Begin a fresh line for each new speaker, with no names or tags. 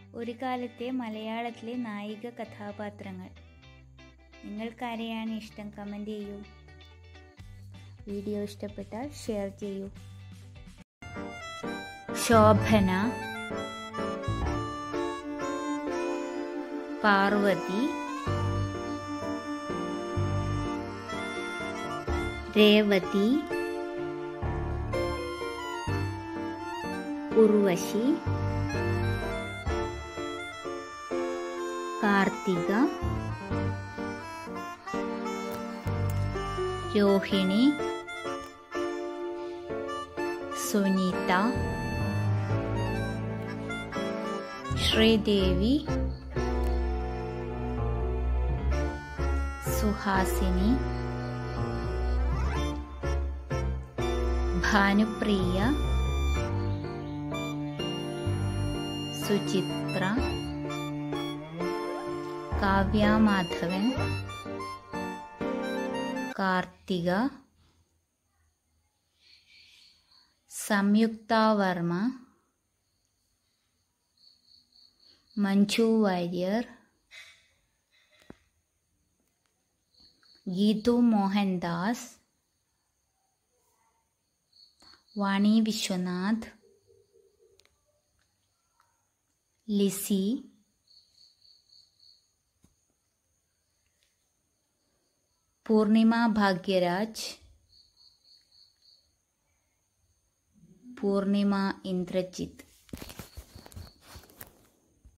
ഒരു കാലത്തെ മലയാളത്തിലെ നായിക കഥാപാത്രങ്ങൾ നിങ്ങൾക്കാരെയാണ് ഇഷ്ടം കമൻറ്റ് ചെയ്യൂ വീഡിയോ ഇഷ്ടപ്പെട്ടാൽ ഷെയർ ചെയ്യൂ ശോഭന പാർവതി രേവതി ഉർവശി കാർത്തിക രോഹിണി സുനീത ശ്രീദേവി സുഹാസിനി ഭാനുപ്രിയ സുചിത്ര കാവ്യ മാധവൻ കാർത്തിക സംയുക്ത വർമ്മ മഞ്ജു വാര്യർ ഗീതു മോഹൻദാസ് വാണി വിശ്വനാഥ് ലിസി പൂർണിമ ഭാഗ്യരാജ് പൂർണിമ ഇന്ദ്രജിത്ത്